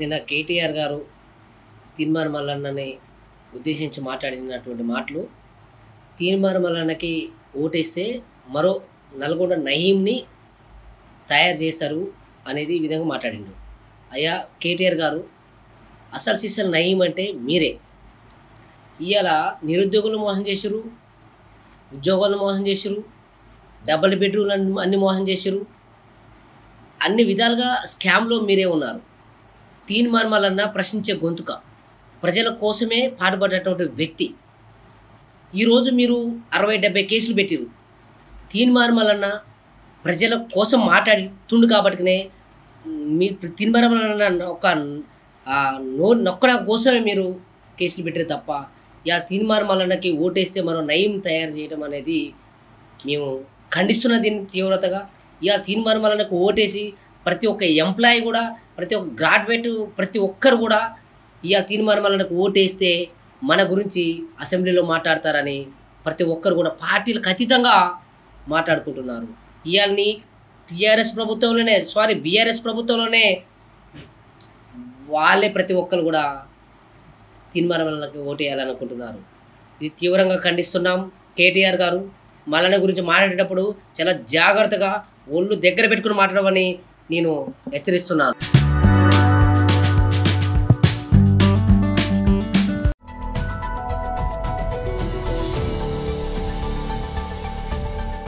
నిన్న కేటీఆర్ గారు తీన్మార్ మల్లన్నని ఉద్దేశించి మాట్లాడినటువంటి మాటలు తీన్మార్ మల్లన్నకి ఓటేస్తే మరో నల్గొండ నయీంని తయారు చేశారు అనేది ఈ విధంగా మాట్లాడిండు అయ్యా కేటీఆర్ గారు అసలు సిసలు నయీం అంటే మీరే ఇవాళ నిరుద్యోగులు మోసం చేసిరు ఉద్యోగాలను మోసం చేసిరు డబుల్ బెడ్రూమ్లు అన్ని అన్ని మోసం చేసిరు అన్ని విధాలుగా స్కామ్లో మీరే ఉన్నారు తీన్ మార్మలన్న ప్రశ్నించే గొంతుక ప్రజల కోసమే పాటుపడేటువంటి వ్యక్తి ఈరోజు మీరు అరవై డెబ్బై కేసులు పెట్టిరు తీన్ మార్మలన్న ప్రజల కోసం మాట్లాడుతుండు కాబట్టినే మీ తీన్ మార్మలన్న ఒక ఆ, నో నొక్కడం కోసమే మీరు కేసులు పెట్టారు తప్ప యా తీన్ మార్మలన్నకి ఓటేస్తే మరో నయం తయారు చేయడం అనేది మేము ఖండిస్తున్న దీని తీవ్రతగా ఇలా తీన్ మార్మలన్నకు ఓటేసి ప్రతి ఒక్క ఎంప్లాయీ కూడా ప్రతి ఒక్క గ్రాడ్యుయేట్ ప్రతి ఒక్కరు కూడా ఇక తీన్ మార్మలన్నకు ఓటేస్తే మన గురించి అసెంబ్లీలో మాట్లాడతారని ప్రతి ఒక్కరు కూడా పార్టీలకు అతీతంగా మాట్లాడుకుంటున్నారు ఇవాళని టీఆర్ఎస్ ప్రభుత్వంలోనే సారీ బీఆర్ఎస్ ప్రభుత్వంలోనే వాళ్ళే ప్రతి ఒక్కరు కూడా తీన్మారమలకి ఓటేయాలనుకుంటున్నారు ఇది తీవ్రంగా ఖండిస్తున్నాం కేటీఆర్ గారు మల్లన్న గురించి మాట్లాడేటప్పుడు చాలా జాగ్రత్తగా ఒళ్ళు దగ్గర పెట్టుకుని మాట్లాడమని నేను హెచ్చరిస్తున్నాను